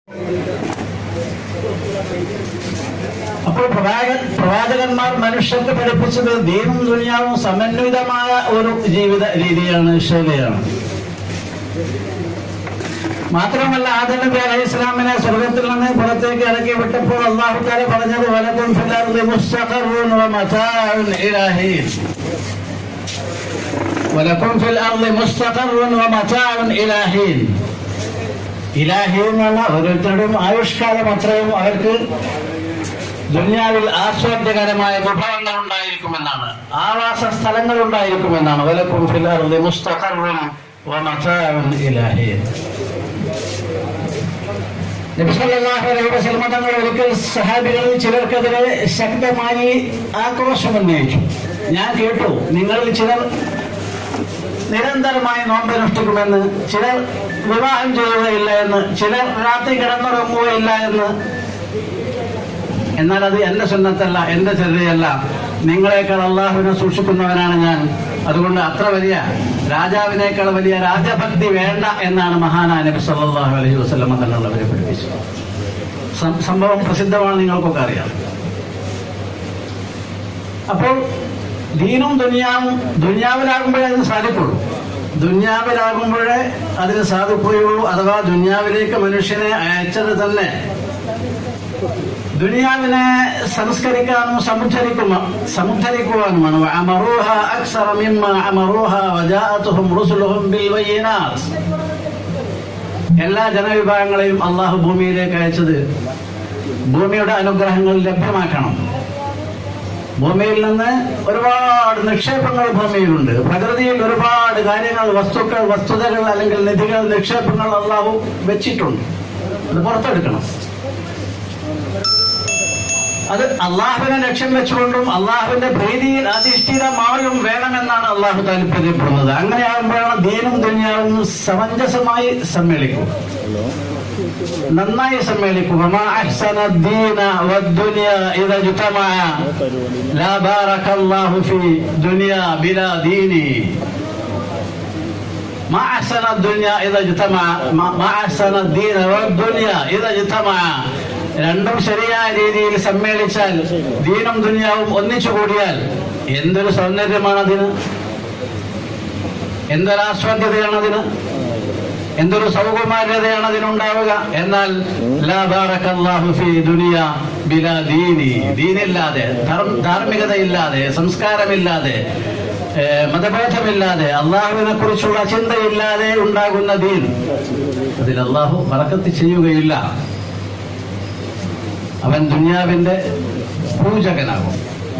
അപ്പോൾ പ്രവാചക പ്രവാചകന്മാർ മനുഷ്യർക്ക് പഠിപ്പിച്ചത് ദീനും ദുനിയാവും സമന്വിതമായ ഒരു ജീവിത രീതിയാണ് ശൈലിയാണ് മാത്രമല്ല ആദം നബി അലൈഹി ഇസ്ലാമിനെ സ്വർഗത്തിൽ നിന്ന് പുറത്തേക്ക് ഇറക്കി വിട്ടപ്പോൾ അള്ളാഹു താല പറഞ്ഞത് വലക്കും ഫിൽ അർളി മുസ്തഖറുൻ വ മതാഉൻ ഇലാഹീൻ വലക്കും ഫിൽ അർളി മുസ്തഖറുൻ വ മതാഉൻ ഇലാഹീൻ ഇലാഹി എന്ന് പറഞ്ഞാൽ ഓരോരുത്തരുടെയും ആയുഷ്കാലം അത്രയും അവർക്ക് ദുനിയാവിൽ ആസ്വാദ്യകരമായ വിഭവങ്ങൾ ഉണ്ടായിരിക്കുമെന്നാണ് ആവാസ സ്ഥലങ്ങൾ ഉണ്ടായിരിക്കുമെന്നാണ് വലക്കും ഫിൽ അർളി മുസ്തഖറുൻ വ മതാഉൻ ഇലാഹീൻ നബി സല്ലല്ലാഹു അലൈഹി വസല്ലം തങ്ങൾ ഒരിക്കൽ സഹാബികളിൽ ചിലർക്കെതിരെ ശക്തമായി ആക്രോശം ഉന്നയിച്ചു ഞാൻ കേട്ടു നിങ്ങളിൽ ചിലർ നിരന്തരമായി നോമ്പനുഷ്ഠിക്കുമെന്ന് ചിലർ വിവാഹം ചെയ്യുകയില്ല എന്ന് ചിലർ രാത്രി കിടന്നുറങ്ങുകയില്ല എന്ന് എന്നാൽ അത് എന്റെ സുന്നത്തല്ല എന്റെ ചെറിയല്ല നിങ്ങളെക്കാൾ അള്ളാഹുവിനെ സൂക്ഷിക്കുന്നവനാണ് ഞാൻ അതുകൊണ്ട് അത്ര വലിയ രാജാവിനേക്കാൾ വലിയ രാജഭക്തി വേണ്ട എന്നാണ് മഹാനായ നബി സല്ലല്ലാഹു അലൈഹി വസല്ലം തങ്ങളുള്ളവരെ പഠിപ്പിച്ചത് സം- സംഭവം പ്രസിദ്ധമാണ് നിങ്ങൾക്കൊക്കെ അറിയാം അപ്പോൾ ദീനും ദുനിയാവും ദുനിയാവിലാകുമ്പോഴേ അതിന് സാധിക്കുള്ളൂ ദുനിയാവിലാകുമ്പോഴേ അതിന് സാധിക്കുകയുള്ളൂ അഥവാ ദുനിയാവിലേക്ക് മനുഷ്യനെ അയച്ചത് തന്നെ ദുനിയാവിനെ സംസ്കരിക്കാനും സമുദ്ധരിക്കുമ സമുദ്ധരിക്കുവാനുമാണ് അമറൂഹ അക്സറ മിമ്മ അമറൂഹ വജാഅത്തുഹും റുസുലുഹും ബിൽ ബയ്യിനാത്ത് എല്ലാ ജനവിഭാഗങ്ങളെയും അള്ളാഹു ഭൂമിയിലേക്ക് അയച്ചത് ഭൂമിയുടെ അനുഗ്രഹങ്ങൾ ലഭ്യമാക്കണം ഭൂമിയിൽ നിന്ന് ഒരുപാട് നിക്ഷേപങ്ങൾ ഭൂമിയിലുണ്ട് പ്രകൃതിയിൽ ഒരുപാട് കാര്യങ്ങൾ വസ്തുക്കൾ വസ്തുതകൾ അല്ലെങ്കിൽ നിധികൾ നിക്ഷേപങ്ങൾ അള്ളാഹു വെച്ചിട്ടുണ്ട് അത് പുറത്തെടുക്കണം അത് അള്ളാഹുവിനെ ലക്ഷ്യം വെച്ചുകൊണ്ടും അള്ളാഹുവിന്റെ പ്രീതിയിൽ അധിഷ്ഠിതമായും വേണമെന്നാണ് അള്ളാഹു താല്പര്യപ്പെടുന്നത് അങ്ങനെയാകുമ്പോഴാണ് ദീനും ദുനിയാവും സമഞ്ജസമായി സമ്മേളിക്കും നന്നായി സമ്മേളിക്കും വമാ അഹ്സന الدين والدنيا إذا اجتمعا لا بارك الله في دنيا بلا دين ما أحسن الدنيا إذا اجتمع ما- ما أحسن الدين والدنيا إذا اجتمعا രണ്ടും ശരിയായ രീതിയിൽ സമ്മേളിച്ചാൽ ദീനും ദുനിയാവും ഒന്നിച്ചു കൂടിയാൽ എന്തൊരു സൗന്ദര്യമാണ് അതിന് എന്തൊരു ആസ്വാദ്യതയാണ് അതിന് എന്തൊരു സൗകുമാര്യതയാണ് അതിനുണ്ടാവുക എന്നാൽ ലാ ബാറക്കല്ലാഹു ഫീ ദുനിയ ബിലാ ദീനി ദീനില്ലാതെ ധർമ്മ- ധാർമ്മികതയില്ലാതെ സംസ്കാരമില്ലാതെ ഏ, മതബോധമില്ലാതെ അള്ളാഹുവിനെ കുറിച്ചുള്ള ചിന്തയില്ലാതെ ഉണ്ടാകുന്ന ദീൻ അതിൽ അള്ളാഹു പറക്കത്ത് ചെയ്യുകയില്ല അവൻ ദുനിയാവിന്റെ പൂജകനാകും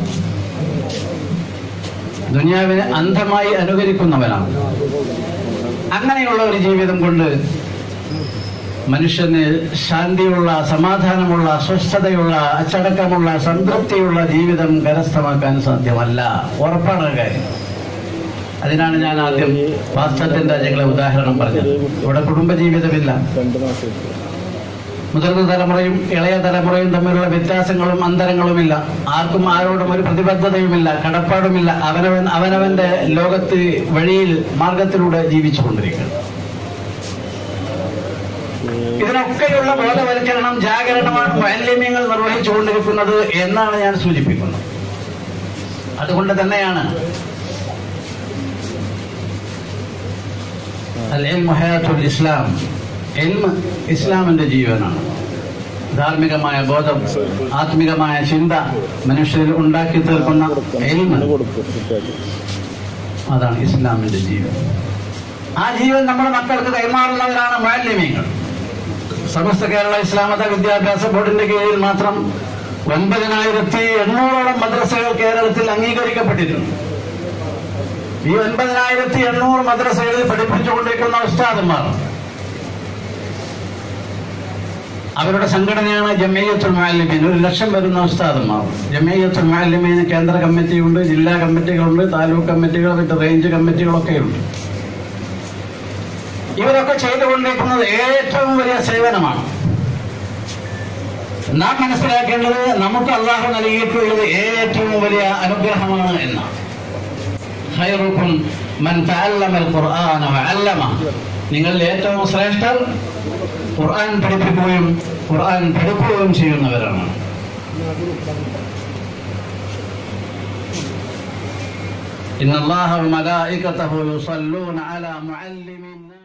ദുനിയാവിനെ അന്ധമായി അനുകരിക്കുന്നവനാണ് അങ്ങനെയുള്ള ഒരു ജീവിതം കൊണ്ട് മനുഷ്യന് ശാന്തിയുള്ള സമാധാനമുള്ള സ്വസ്ഥതയുള്ള അച്ചടക്കമുള്ള സംതൃപ്തിയുള്ള ജീവിതം കരസ്ഥമാക്കാൻ സാധ്യമല്ല ഉറപ്പാണ് ആ കാര്യം അതിനാണ് ഞാൻ ആദ്യം പാശ്ചാത്യൻ രാജ്യങ്ങളെ ഉദാഹരണം പറഞ്ഞത് ഇവിടെ കുടുംബജീവിതമില്ല രണ്ട് മാസം മുതിർന്ന തലമുറയും ഇളയ തലമുറയും തമ്മിലുള്ള വ്യത്യാസങ്ങളും അന്തരങ്ങളുമില്ല ആർക്കും ആരോടും ഒരു പ്രതിബദ്ധതയുമില്ല കടപ്പാടുമില്ല അവനവൻ അവനവന്റെ ലോകത്ത് വഴിയിൽ മാർഗത്തിലൂടെ ജീവിച്ചുകൊണ്ടിരിക്കുന്നു ഇതിനൊക്കെയുള്ള ബോധവൽക്കരണം ജാഗരണമാണ് മാലിന്യങ്ങൾ നിർവഹിച്ചുകൊണ്ടിരിക്കുന്നത് എന്നാണ് ഞാൻ സൂചിപ്പിക്കുന്നത് അതുകൊണ്ട് തന്നെയാണ് അൽ ഇൽമു ഹയാത്തുൽ ഇസ്ലാം ഇൽമ് ഇസ്ലാമിന്റെ ജീവനാണ് ധാർമ്മികമായ ബോധം ആത്മികമായ ചിന്ത മനുഷ്യരിൽ ഉണ്ടാക്കി തീർക്കുന്ന ഇൽമ് കൊടുക്കും കുട്ടികൾക്ക് അതാണ് ഇസ്ലാമിന്റെ ജീവൻ ആ ജീവൻ നമ്മുടെ മക്കൾക്ക് കൈമാറുന്നവരാണ് മാലിന്യങ്ങൾ സമസ്ത കേരള ഇസ്ലാമത വിദ്യാഭ്യാസ ബോർഡിന്റെ കീഴിൽ മാത്രം ഒൻപതിനായിരത്തി എണ്ണൂറോളം മദ്രസകൾ കേരളത്തിൽ അംഗീകരിക്കപ്പെട്ടിട്ടുണ്ട് ഈ ഒൻപതിനായിരത്തി എണ്ണൂറ് മദ്രസകളിൽ പഠിപ്പിച്ചുകൊണ്ടിരിക്കുന്ന ഉസ്താദന്മാർ അവരുടെ സംഘടനയാണ് ജമയ്യത്തുൽ മാലിമീൻ ഒരു ലക്ഷം വരുന്ന ഉസ്താദന്മാർ ജമയ്യത്തുൽ മാലിമീൻ കേന്ദ്ര കമ്മിറ്റിയുണ്ട് ജില്ലാ കമ്മിറ്റികളുണ്ട് താലൂക്ക് കമ്മിറ്റികൾ മറ്റ് റേഞ്ച് കമ്മിറ്റികളൊക്കെയുണ്ട് ഇവരൊക്കെ ചെയ്തുകൊണ്ടിരിക്കുന്നത് ഏറ്റവും വലിയ സേവനമാണ് നാം മനസ്സിലാക്കേണ്ടത് നമുക്ക് അള്ളാഹു നൽകിയിട്ടുള്ളത് ഏറ്റവും വലിയ അനുഗ്രഹമാണ് എന്നാണ് ഖൈറുക്കും മൻ തഅല്ലമ ഖുർആന വഅല്ലമ നിങ്ങളിൽ ഏറ്റവും ശ്രേഷ്ഠർ ഖുർആൻ പഠിപ്പിക്കുകയും ഖുർആൻ പഠിക്കുകയും ചെയ്യുന്നവരാണ് إن الله وملائكته يصلون على معلم الناس